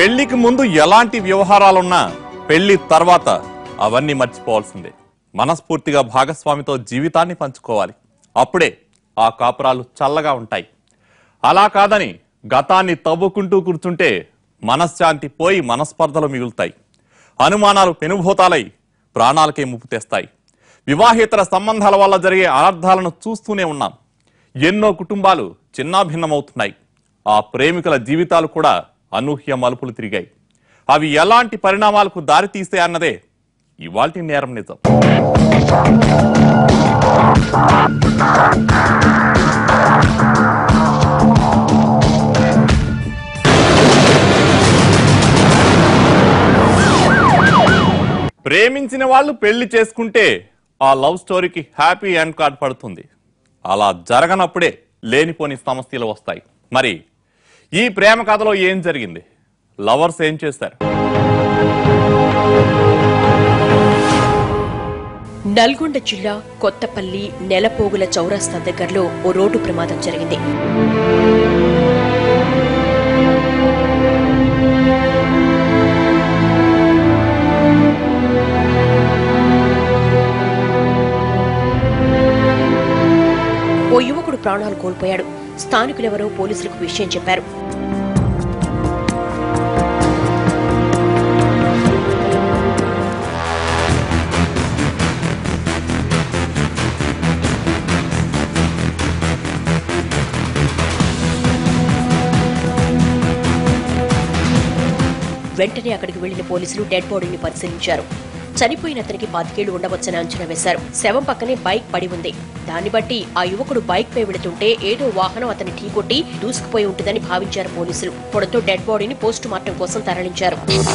పెళ్లికి ముందు ఎలాంటి వ్యవహారాలున్నా పెళ్లి తర్వాత అవన్నీ మర్చిపోవాల్సిందే మనస్ఫూర్తిగా భాగస్వామితో జీవితాన్ని పంచుకోవాలి అప్పుడే ఆ కాపురాలు చల్లగా ఉంటాయి అలా కాదని గతాన్ని తవ్వుకుంటూ కూర్చుంటే మనశ్శాంతి పోయి మనస్పర్ధలు మిగులుతాయి అనుమానాలు పెనుభూతాలై ప్రాణాలకే ముప్పు తెస్తాయి వివాహేతర సంబంధాల వల్ల జరిగే అనర్థాలను చూస్తూనే ఉన్నాం ఎన్నో కుటుంబాలు చిన్నాభిన్నమవుతున్నాయి ఆ ప్రేమికుల జీవితాలు కూడా అనూహ్య మలుపులు తిరిగాయి అవి ఎలాంటి పరిణామాలకు దారితీస్తాయి అన్నదే ఇవాల్టి నేరం నిజం ప్రేమించిన వాళ్ళు పెళ్లి చేసుకుంటే ఆ లవ్ స్టోరీకి హ్యాపీ ఎండ్ కార్డ్ పడుతుంది అలా జరగనప్పుడే లేనిపోని సమస్యలు వస్తాయి మరి ఈ ప్రేమ కథలో ఏం జరిగింది లవర్స్ ఏం చేశారు నల్గొండ జిల్లా కొత్తపల్లి నెలపోగుల చౌరస్తా దగ్గరలో ఓ రోడ్డు ప్రమాదం జరిగింది ఓ యువకుడు ప్రాణాలు కోల్పోయాడు స్థానికులెవరో పోలీసులకు విషయం చెప్పారు వెంటనే అక్కడికి వెళ్లిన పోలీసులు డెడ్ బాడీని పరిశీలించారు చనిపోయిన అతనికి పాతికేళ్లు ఉండవచ్చని అంచనా వేశారు శవం పక్కనే బైక్ పడి ఉంది దాన్ని బట్టి ఆ యువకుడు బైక్ పై వెళుతుంటే ఏదో వాహనం అతని ఢీకొట్టి దూసుకుపోయి ఉంటుందని భావించారు పోలీసులు పొడతో డెడ్ బాడీని పోస్టు మార్టం కోసం తరలించారు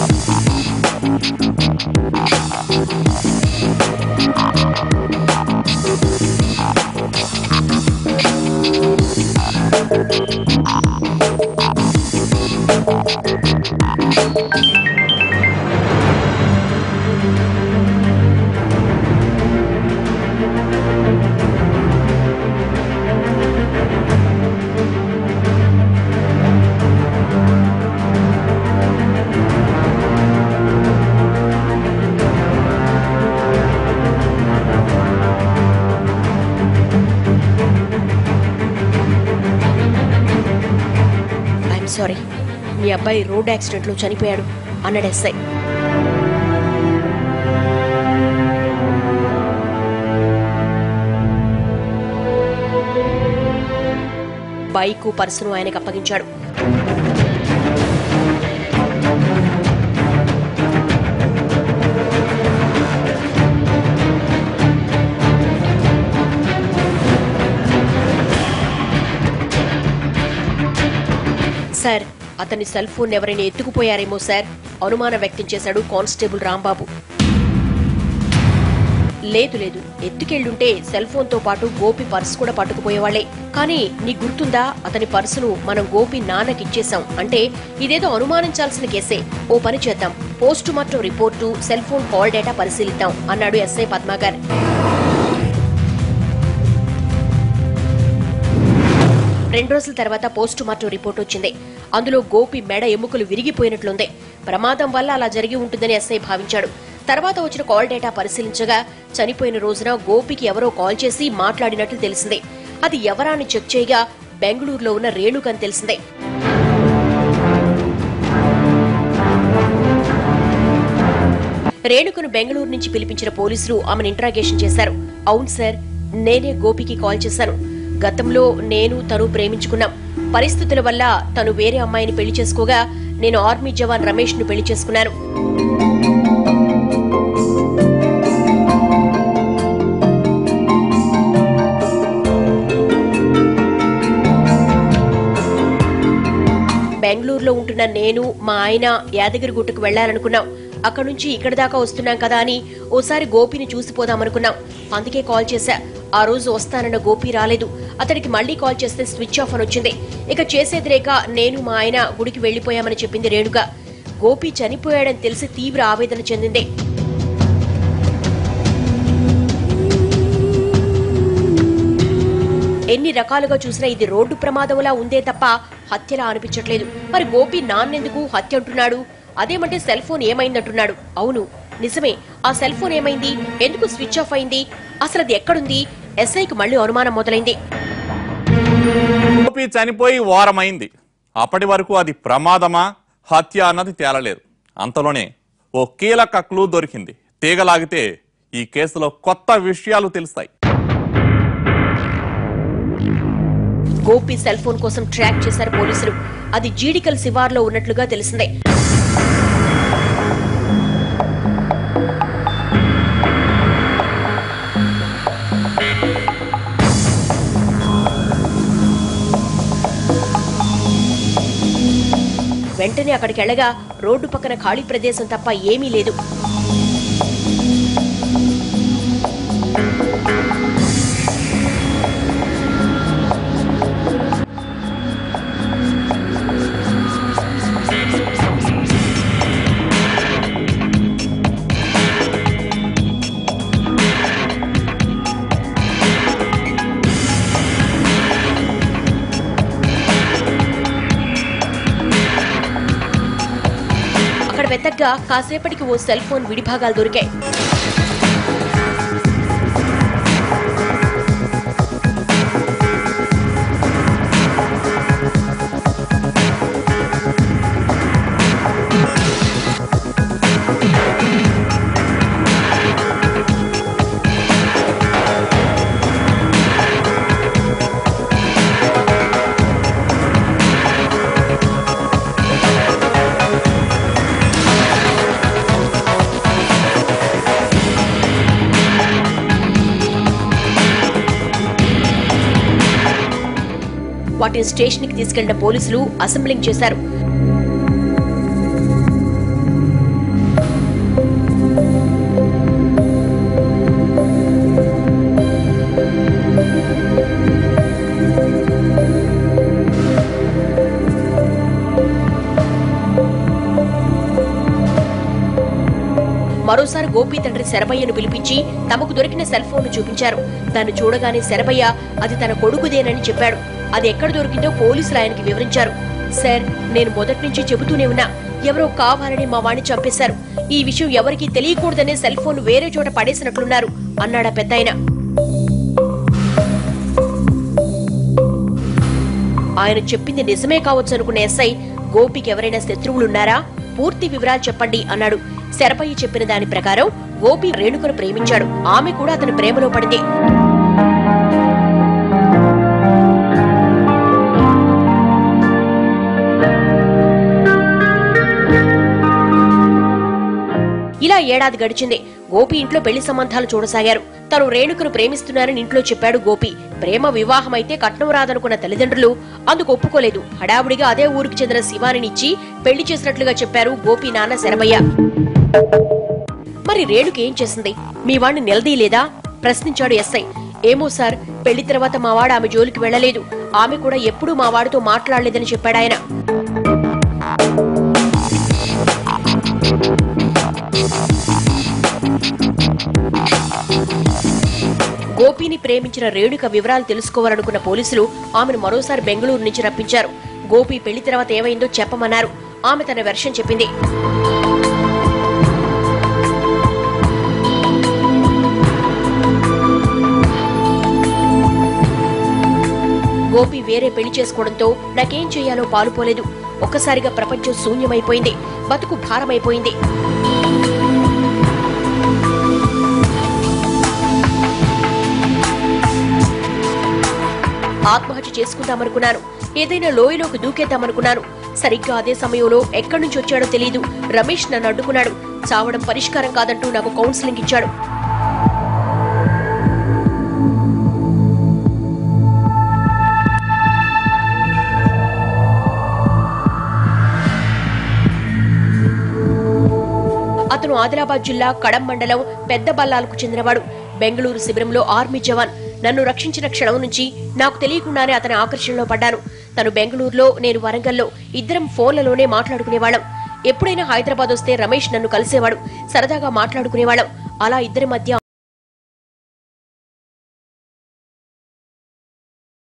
ఐఎమ్ సారీ మీ అబ్బాయి రోడ్ యాక్సిడెంట్ లో చనిపోయాడు అన్నాడు ఎస్ఐ బైకు పర్సును ఆయనకు అప్పగించాడు సార్ అతని సెల్ ఫోన్ ఎవరైనా ఎత్తుకుపోయారేమో సార్ అనుమానం వ్యక్తం చేశాడు కానిస్టేబుల్ రాంబాబు లేదు లేదు ఎత్తుకెళ్ళుంటే సెల్ ఫోన్ తో పాటు గోపి పర్సు కూడా పట్టుకుపోయేవాళ్లే కానీ నీ గుర్తుందా అతని పర్సును మనం గోపి నాన్నకి ఇచ్చేశాం అంటే ఇదేదో అనుమానించాల్సిన కేసే ఓ పని చేద్దాం postmortem report cell phone call data పరిశీలిద్దాం అన్నాడు ఎస్ఐ పద్మాకర్ రెండు రోజుల తర్వాత పోస్టు మార్టం రిపోర్ట్ వచ్చింది అందులో గోపి మెడ ఎముకలు విరిగిపోయినట్లుంది ప్రమాదం వల్ల అలా జరిగి ఉంటుందని ఎస్ఐ భావించాడు తర్వాత వచ్చిన కాల్ డేటా పరిశీలించగా చనిపోయిన రోజున గోపికి ఎవరో కాల్ చేసి మాట్లాడినట్లు తెలిసింది అది ఎవరా అని చెక్ చేయగా బెంగళూరులో ఉన్న రేణుకని తెలిసిందే రేణుకను బెంగళూరు నుంచి పిలిపించిన పోలీసులు ఆమెను ఇంట్రాగేషన్ చేశారు అవును సార్ నేనే గోపికి కాల్ చేశాను గతంలో నేను తను ప్రేమించుకున్నాం పరిస్థితుల వల్ల తను వేరే అమ్మాయిని పెళ్లి చేసుకోగా నేను ఆర్మీ జవాన్ రమేష్ ను పెళ్లి చేసుకున్నాను బెంగళూరులో ఉంటున్న నేను మా ఆయన యాదగిరిగుట్టకు వెళ్లాలనుకున్నాం అక్కడి నుంచి ఇక్కడి దాకా వస్తున్నాం కదా అని ఓసారి గోపిని చూసిపోదామనుకున్నాం అందుకే కాల్ చేశా ఆ రోజు వస్తానన్న గోపి రాలేదు అతడికి మళ్ళీ కాల్ చేస్తే స్విచ్ ఆఫ్ అని వచ్చింది ఇక చేసేది లేక నేను మా ఆయన గుడికి వెళ్లిపోయామని చెప్పింది రేణుక గోపి చనిపోయాడని తెలిసి తీవ్ర ఆవేదన చెందింది ఎన్ని రకాలుగా చూసినా ఇది రోడ్డు ప్రమాదంలా ఉందే తప్ప హత్యలా అనిపించట్లేదు మరి గోపి నాన్నెందుకు హత్య అంటున్నాడు అదేమంటే సెల్ ఫోన్ ఏమైందంటున్నాడు అవును నిజమే ఆ సెల్ ఫోన్ ఏమైంది ఎందుకు స్విచ్ ఆఫ్ అయింది అసలు అది ఎక్కడుంది ఎస్ఐకి మళ్ళీ అనుమానం మొదలైంది గోపి చనిపోయి వారమైంది అప్పటి వరకు అది ప్రమాదమా హత్య అన్నది తేలలేదు అంతలోనే ఓ కీలక క్లూ దొరికింది తీగలాగితే ఈ కేసులో కొత్త విషయాలు తెలుస్తాయి గోపి సెల్ ఫోన్ కోసం ట్రాక్ చేశారు పోలీసులు అది జీడికల్ శివార్లో ఉన్నట్లుగా తెలిసిందే వెంటనే అక్కడికి వెళ్ళగా రోడ్డు పక్కన ఖాళీ ప్రదేశం తప్ప ఏమీ లేదు అక్కడ వెతగ్గా కాసేపటికి ఓ సెల్ ఫోన్ విడిభాగాలు దొరికాయి వాటిని స్టేషన్ కి తీసుకెళ్లిన పోలీసులు అసెంబ్లింగ్ చేశారు మరోసారి గోపి తండ్రి శరభయ్యను పిలిపించి తమకు దొరికిన సెల్ ఫోన్ చూపించారు దాన్ని చూడగానే శరభయ్య అది తన కొడుకుదేనని చెప్పాడు అది ఎక్కడ దొరికిందో పోలీసులు ఆయనకి వివరించారు సార్ నేను మొదటి నుంచి చెబుతూనే ఉన్నా ఎవరో కావాలని మా వాణ్ణి చంపేశారు ఈ విషయం ఎవరికీ తెలియకూడదనే సెల్ ఫోన్ వేరే చోట పడేసినట్లున్నారు అన్నాడా పెద్దాయన ఆయన చెప్పింది నిజమే కావచ్చు అనుకున్న ఎస్ఐ గోపికి ఎవరైనా శత్రువులున్నారా పూర్తి వివరాలు చెప్పండి అన్నాడు శరపయ్య చెప్పిన దాని ప్రకారం గోపి రేణుకను ప్రేమించాడు ఆమె కూడా అతని ప్రేమలో పడింది ఇలా ఏడాది గడిచింది గోపి ఇంట్లో పెళ్లి సంబంధాలు చూడసాగారు తను రేణుకను ప్రేమిస్తున్నానని ఇంట్లో చెప్పాడు గోపి ప్రేమ వివాహమైతే కట్నం రాదనుకున్న తల్లిదండ్రులు అందుకు ఒప్పుకోలేదు హడావుడిగా అదే ఊరికి చెందిన శివానిని ఇచ్చి పెళ్లి చేసినట్లుగా చెప్పారు గోపి నాన్న శరభయ్య మరి రేణుక ఏం చేసింది మీ వాణ్ణి నిలదీయలేదా ప్రశ్నించాడు ఎస్ఐ ఏమో సార్ పెళ్లి తర్వాత మా వాడు ఆమె జోలికి వెళ్లలేదు ఆమె కూడా ఎప్పుడూ మా వాడితో మాట్లాడలేదని చెప్పాడాయన గోపిని ప్రేమించిన రేణుక వివరాలు తెలుసుకోవాలనుకున్న పోలీసులు ఆమెను మరోసారి బెంగళూరు నుంచి రప్పించారు గోపి పెళ్లి తర్వాత ఏమైందో చెప్పమన్నారు ఆమె తన వెర్షన్ చెప్పింది గోపి వేరే పెళ్లి చేసుకోవడంతో నాకేం చేయాలో పాలుపోలేదు ఒక్కసారిగా ప్రపంచం శూన్యమైపోయింది బతుకు భారమైపోయింది ఆత్మహత్య చేసుకుందామనుకున్నాను ఏదైనా లోయలోకి దూకేద్దామనుకున్నాను సరిగ్గా అదే సమయంలో ఎక్కడి నుంచి వచ్చాడో తెలియదు రమేష్ నన్ను అడ్డుకున్నాడు చావడం పరిష్కారం కాదంటూ నాకు కౌన్సిలింగ్ ఇచ్చాడు అతను ఆదిలాబాద్ జిల్లా కడం మండలం పెద్ద బల్లాలకు చెందినవాడు బెంగళూరు శిబిరంలో ఆర్మీ జవాన్ నన్ను రక్షించిన క్షణం నుంచి నాకు తెలియకుండానే అతని ఆకర్షణలో పడ్డాను తను బెంగళూరులో నేను వరంగల్లో ఇద్దరం ఫోన్లలోనే మాట్లాడుకునేవాళ్ళం ఎప్పుడైనా హైదరాబాద్ వస్తే రమేష్ నన్ను కలిసేవాడు సరదాగా మాట్లాడుకునేవాళ్ళం అలా ఇద్దరి మధ్య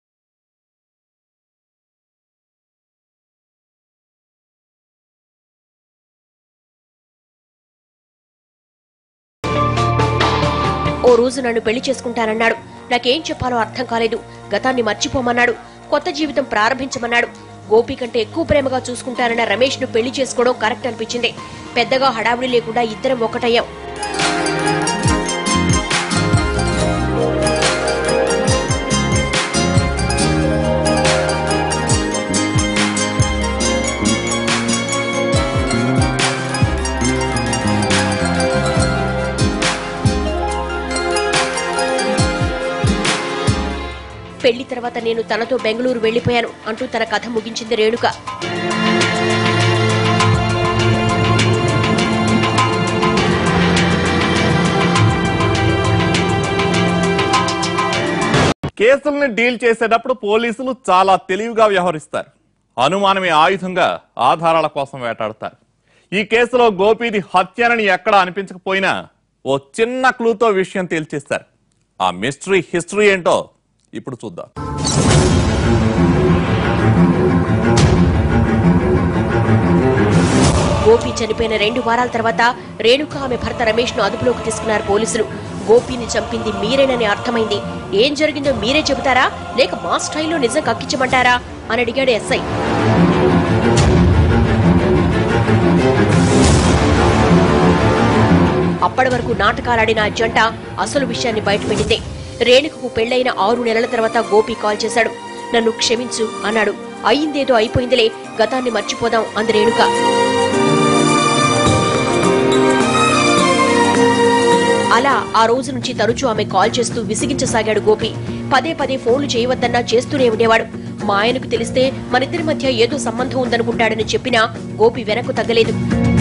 ఓ రోజు నన్ను పెళ్లి చేసుకుంటానన్నాడు నాకేం చెప్పాలో అర్థం కాలేదు గతాన్ని మర్చిపోమన్నాడు కొత్త జీవితం ప్రారంభించమన్నాడు గోపి కంటే ఎక్కువ ప్రేమగా చూసుకుంటానన్న రమేష్ ను పెళ్లి చేసుకోవడం కరెక్ట్ అనిపించింది పెద్దగా హడావిడి లేకుండా ఇద్దరం ఒకటయ్యాం పెళ్లి తర్వాత నేను తనతో బెంగళూరు వెళ్లిపోయాను అంటూ తన కథ ముగించింది రేణుక కేసుల్ని డీల్ చేసేటప్పుడు పోలీసులు చాలా తెలివిగా వ్యవహరిస్తారు అనుమానమే ఆయుధంగా ఆధారాల కోసం వేటాడతారు ఈ కేసులో గోపీది హత్యనని ఎక్కడ అనిపించకపోయినా ఓ చిన్న క్లూతో విషయం తేల్చేస్తారు ఆ మిస్టరీ హిస్టరీ ఏంటో ఇప్పుడు చూద్దాం గోపి చనిపోయిన రెండు వారాల తర్వాత రేణుక ఆమె భర్త రమేష్ ను అదుపులోకి తీసుకున్నారు పోలీసులు గోపిని చంపింది మీరేనని అర్థమైంది ఏం జరిగిందో మీరే చెబుతారా లేక మా స్టైల్లో నిజం కక్కించమంటారా అని అడిగాడు ఎస్ఐ అప్పటి వరకు నాటకాలాడిన ఆ జంట అసలు విషయాన్ని బయటపెట్టింది రేణుకకు పెళ్లైన ఆరు నెలల తర్వాత గోపి కాల్ చేశాడు నన్ను క్షమించు అన్నాడు అయిందేదో అయిపోయిందిలే గతాన్ని మర్చిపోదాం అంది రేణుక అలా ఆ రోజు నుంచి తరచూ ఆమె కాల్ చేస్తూ విసిగించసాగాడు గోపి పదే పదే ఫోన్లు చేయవద్దన్నా చేస్తూనే ఉండేవాడు మా ఆయనకు తెలిస్తే మనిద్దరి మధ్య ఏదో సంబంధం ఉందనుకుంటాడని చెప్పినా గోపి వెనక్కు తగ్గలేదు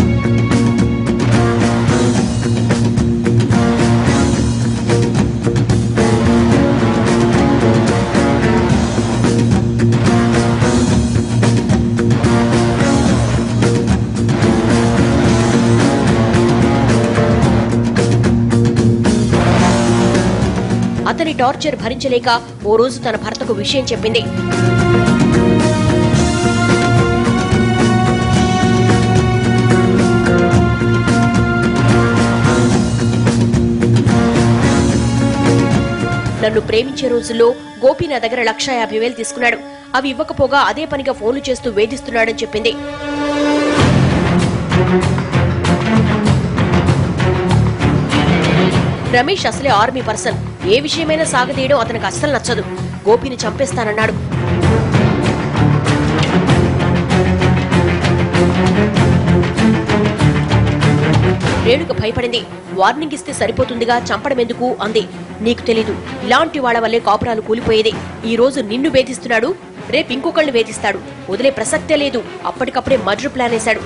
అతని టార్చర్ భరించలేక ఓ రోజు తన భర్తకు విషయం చెప్పింది నన్ను ప్రేమించే రోజుల్లో గోపి నా దగ్గర లక్ష యాభై వేలు తీసుకున్నాడు అవి ఇవ్వకపోగా అదే పనిగా ఫోన్లు చేస్తూ వేధిస్తున్నాడని చెప్పింది రమేష్ అసలే ఆర్మీ పర్సన్ ఏ విషయమైనా సాగదీయడం అతనికి అస్సలు నచ్చదు గోపిని చంపేస్తానన్నాడు రేణుక భయపడింది వార్నింగ్ ఇస్తే సరిపోతుందిగా చంపడం ఎందుకు అంది నీకు తెలీదు ఇలాంటి వాళ్ళ వల్లే కాపురాలు కూలిపోయేది ఈ రోజు నిన్ను వేధిస్తున్నాడు రేపు ఇంకొకళ్ళని వేధిస్తాడు వదిలే ప్రసక్తే లేదు అప్పటికప్పుడే మర్డర్ ప్లాన్ వేశాడు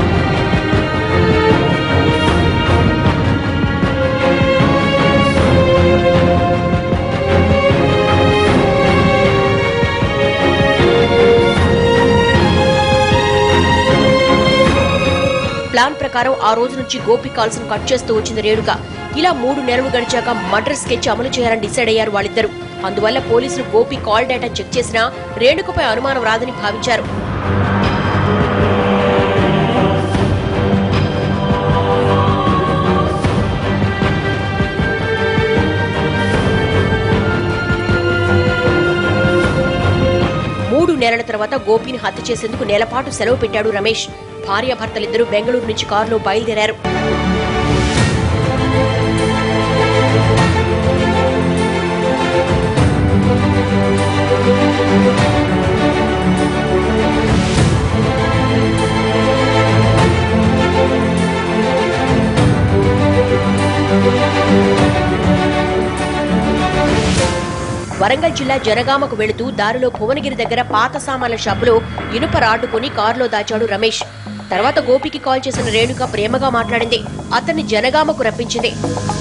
ప్లాన్ ప్రకారం ఆ రోజు నుంచి గోపి కాల్స్ ను కట్ చేస్తూ వచ్చింది రేణుక ఇలా మూడు నెలలు గడిచాక మర్డర్ స్కెచ్ అమలు చేయాలని డిసైడ్ అయ్యారు వాళ్ళిద్దరు అందువల్ల పోలీసులు గోపి కాల్ డేటా చెక్ చేసినా రేణుకపై అనుమానం రాదని భావించారు మూడు నెలల తర్వాత గోపిని హత్య చేసేందుకు నెలపాటు సెలవు పెట్టాడు రమేష్ భార్యాభర్తలిద్దరూ బెంగళూరు నుంచి కారులో బయలుదేరారు వరంగల్ జిల్లా జనగామకు వెళుతూ దారిలో భువనగిరి దగ్గర పాత సామాన్ల షాపులో ఇనుప రాడ్డు కొని కారులో దాచాడు రమేష్ తర్వాత గోపికి కాల్ చేసిన రేణుక ప్రేమగా మాట్లాడింది అతన్ని జనగామకు రప్పించింది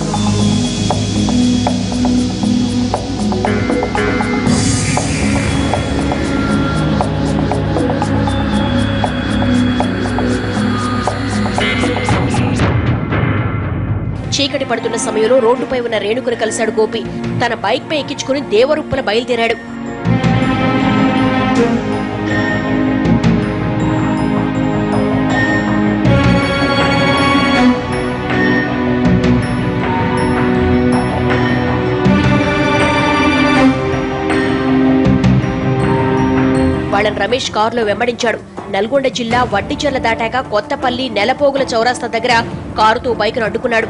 చీకటి పడుతున్న సమయంలో రోడ్డుపై ఉన్న రేణుకను కలిశాడు గోపి తన బైక్ పై ఎక్కించుకుని దేవరుప్పల బయలుదేరాడు అతను రమేష్ కారులో వెంబడించాడు నల్గొండ జిల్లా వడ్డిచెర్ల దాటాక కొత్తపల్లి నెలపోగుల చౌరాస్తా దగ్గర కారుతో బైక్ను అడ్డుకున్నాడు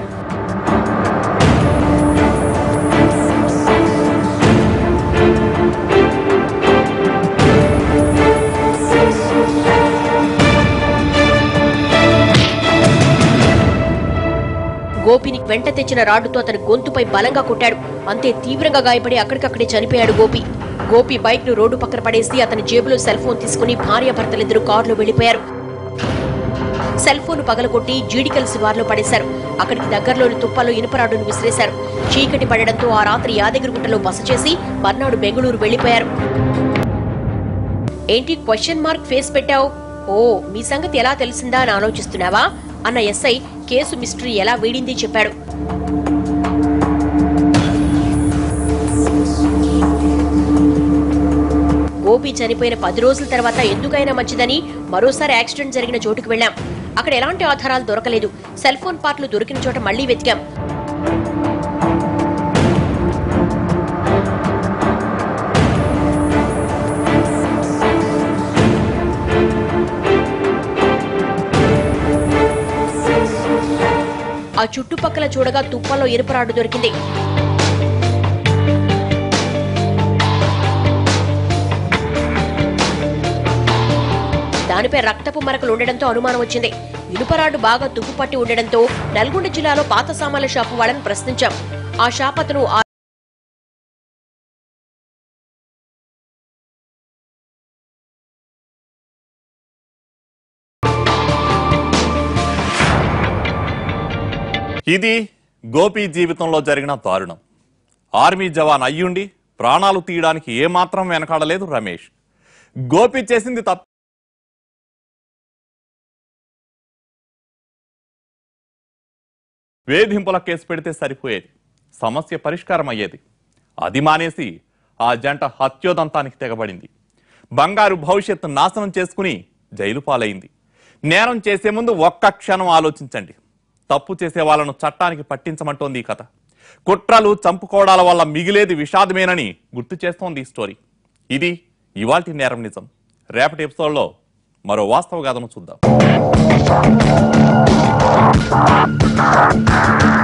గోపిని వెంట తెచ్చిన రాడ్డుతో అతని గొంతుపై బలంగా కొట్టాడు అంతే తీవ్రంగా గాయపడి అక్కడికక్కడే చనిపోయాడు గోపి గోపి బైక్ ను రోడ్డు పక్కన పడేసి అతని జేబులో సెల్ ఫోన్ తీసుకుని భార్యాభర్తలిద్దరూ కారులో వెళ్లిపోయారు సెల్ ఫోన్ పగలగొట్టి జీడికల్ శివార్లో పడేశారు అక్కడికి దగ్గరలోని తుప్పలో ఇనుపరాడును విసిరేశారు చీకటి పడడంతో ఆ రాత్రి యాదగిరిగుట్టలో బస చేసి మర్నాడు బెంగళూరు వెళ్లిపోయారు ఏంటి క్వశ్చన్ మార్క్ ఫేస్ పెట్టావు ఓ మీ సంగతి ఎలా తెలిసిందా అని ఆలోచిస్తున్నావా అన్న ఎస్ఐ కేసు మిస్టరీ ఎలా వీడింది చెప్పాడు గోపి చనిపోయిన పది రోజుల తర్వాత ఎందుకైనా మంచిదని మరోసారి యాక్సిడెంట్ జరిగిన చోటుకు వెళ్ళాం అక్కడ ఎలాంటి ఆధారాలు దొరకలేదు సెల్ ఫోన్ పార్ట్లు దొరికిన చోట మళ్లీ వెతికాం ఆ చుట్టుపక్కల చూడగా తుప్పలో ఇనుపరాడు దొరికింది దానిపై రక్తపు మరకలు ఉండడంతో అనుమానం వచ్చింది ఇనుపరాడు బాగా తుప్పుపట్టి ఉండడంతో నల్గొండ జిల్లాలో పాత సామాన్ల షాపు వాళ్ళని ప్రశ్నించాం ఆ షాప్ అతను ఆ ఇది గోపి జీవితంలో జరిగిన దారుణం ఆర్మీ జవాన్ అయ్యుండి ప్రాణాలు తీయడానికి ఏమాత్రం వెనకాడలేదు రమేష్ గోపి చేసింది తప్ప వేధింపుల కేసు పెడితే సరిపోయేది సమస్య పరిష్కారం అయ్యేది అది మానేసి ఆ జంట హత్యోదంతానికి తెగబడింది బంగారు భవిష్యత్తు నాశనం చేసుకుని జైలు పాలైంది నేరం చేసే ముందు ఒక్క క్షణం ఆలోచించండి తప్పు చేసే వాళ్ళను చట్టానికి పట్టించమంటోంది ఈ కథ కుట్రలు చంపుకోవడాల వల్ల మిగిలేది విషాదమేనని గుర్తు చేస్తోంది ఈ స్టోరీ ఇది ఇవాల్టి నేరం నిజం రేపటి ఎపిసోడ్లో మరో వాస్తవ గాథను చూద్దాం